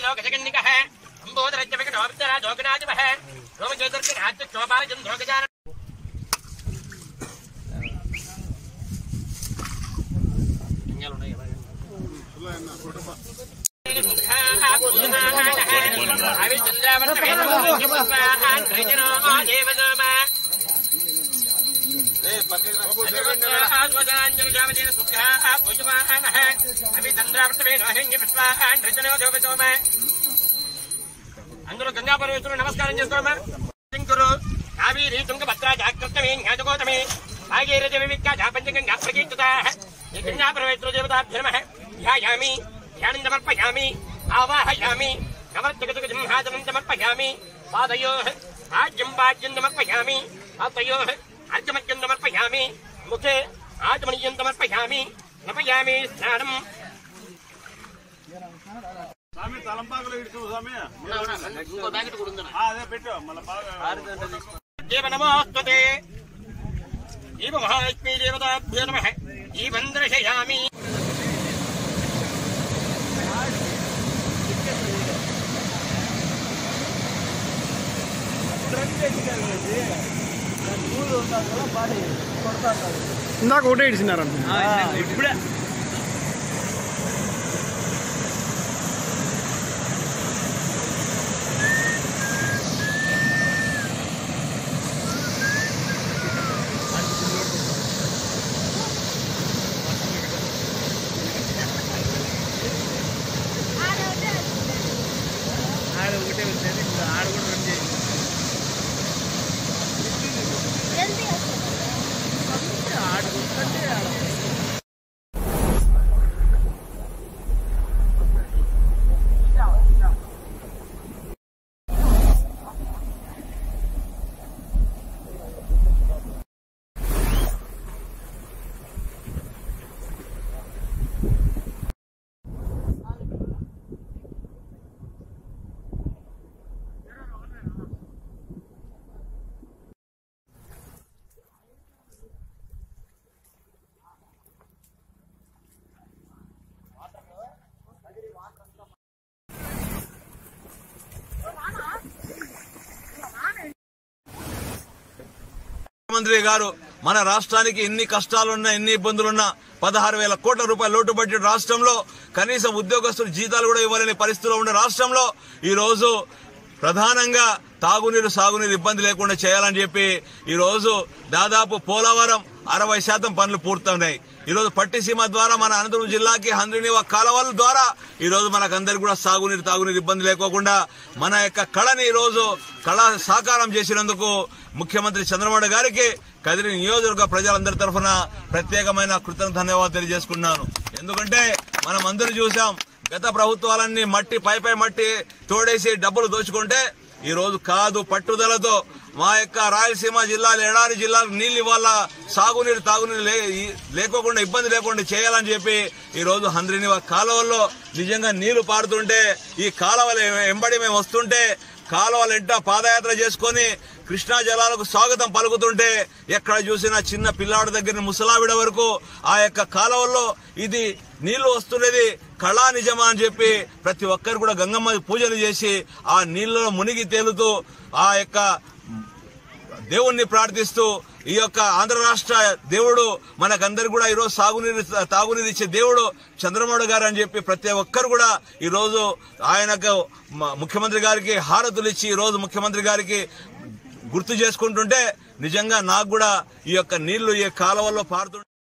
లోకజగన్నికః అంబోదరజ్జవికటోపచరా జోగనాదివః రోమజ్యోతిర్గణాత్యక్షోపాలజన్ ధోగజాన అందరూ గంగా పరమేశ్వరుడు నమస్కారం చేసుకోమా శంకరు కావేరీ తుంగభద్రా జాగ్రత్తమే జ్ఞాతగోతమే భాగీరథ వివిక్కా జాపంచగంగా ప్రకీర్తిత ఈ గంగా పరమేశ్వర దేవతాభ్య నమ ధ్యాయామి ధ్యానం సమర్పయామి ఆవాహయామి నవర్తగతుక సింహాసనం సమర్పయామి పాదయో రాజ్యం పాజ్యం సమర్పయామి పాతయో అర్జమజ్యం సమర్పయామి ముఖే ఆచమనీయం సమర్పయామి నపయామి స్నానం స్వామి తలంపాకులు ఇడుచు స్వామి ఇంకో బ్యాకెట్ కూడా ఉందన్న ఆ, అదే పెట్టు మళ్ళీ బాగా దేవ నమోస్తుతే జీవ మహాలక్ష్మీ దేవతాభ్యో నమ జీవం దర్శయామి ఇందాక ఒకటే ఇడిచినారంట ఇప్పుడే ఆడ ఒకటే వచ్చేది ఇంకా ఆడ కూడా రన్ చేయండి ఆడ కూర్చుంటే ఆడ ముఖ్యమంత్రి గారు మన రాష్ట్రానికి ఎన్ని కష్టాలున్నా ఎన్ని ఇబ్బందులున్నా పదహారు వేల కోట్ల రూపాయల లోటు బడ్జెట్ రాష్ట్రంలో కనీసం ఉద్యోగస్తులు జీతాలు కూడా ఇవ్వలేని పరిస్థితిలో ఉన్న రాష్ట్రంలో ఈ రోజు ప్రధానంగా తాగునీరు సాగునీరు ఇబ్బంది లేకుండా చేయాలని చెప్పి ఈ రోజు దాదాపు పోలవరం అరవై శాతం పనులు పూర్తవున్నాయి ఈ రోజు పట్టిసీమ ద్వారా మన అనంతపురం జిల్లాకి హంద్రినివ కాలవల ద్వారా ఈ రోజు మనకందరికి కూడా సాగునీరు తాగునీరు ఇబ్బంది లేకోకుండా మన యొక్క కళని ఈ రోజు కళ సాకారం చేసినందుకు ముఖ్యమంత్రి చంద్రబాబు గారికి కదిరి నియోజకవర్గ ప్రజలందరి తరఫున ప్రత్యేకమైన కృతజ్ఞత ధన్యవాదాలు తెలియజేసుకున్నాను ఎందుకంటే మనం అందరూ చూసాం గత ప్రభుత్వాలన్నీ మట్టి పై పై మట్టి తోడేసి డబ్బులు దోచుకుంటే ఈ రోజు కాదు పట్టుదలతో మా యొక్క రాయలసీమ జిల్లాలు ఎడారి జిల్లాలకు నీళ్లు ఇవ్వాల సాగునీరు తాగునీరు లే- ఈ- లేకోకుండా ఇబ్బంది లేకుండా చేయాలని చెప్పి ఈ రోజు హంద్రినివ కాలువల్లో నిజంగా నీళ్లు పారుతుంటే ఈ కాలువలు ఎంబడి మేము వస్తుంటే కాలువలు ఎంట పాదయాత్ర చేసుకొని కృష్ణా జలాలకు స్వాగతం పలుకుతుంటే ఎక్కడ చూసినా చిన్న పిల్లాడి దగ్గర ముసలావిడ వరకు ఆ యొక్క కాలువల్లో ఇది నీళ్లు వస్తున్నది కళా నిజమా అని చెప్పి ప్రతి ఒక్కరు కూడా గంగమ్మ పూజలు చేసి ఆ నీళ్ళలో మునిగి తేలుతూ ఆ యొక్క దేవుణ్ణి ప్రార్థిస్తూ ఈ యొక్క ఆంధ్ర రాష్ట్ర దేవుడు మనకందరు కూడా ఈరోజు సాగునీరు తాగునీరు ఇచ్చే దేవుడు చంద్రబాబు గారు అని చెప్పి ప్రతి ఒక్కరు కూడా ఈ రోజు ఆయనకు మ- ముఖ్యమంత్రి గారికి హారతులు ఇచ్చి ఈ రోజు ముఖ్యమంత్రి గారికి గుర్తు చేసుకుంటుంటే నిజంగా నాకు కూడా ఈ యొక్క నీళ్లు ఈ కాలువల్లో పారుతుంటే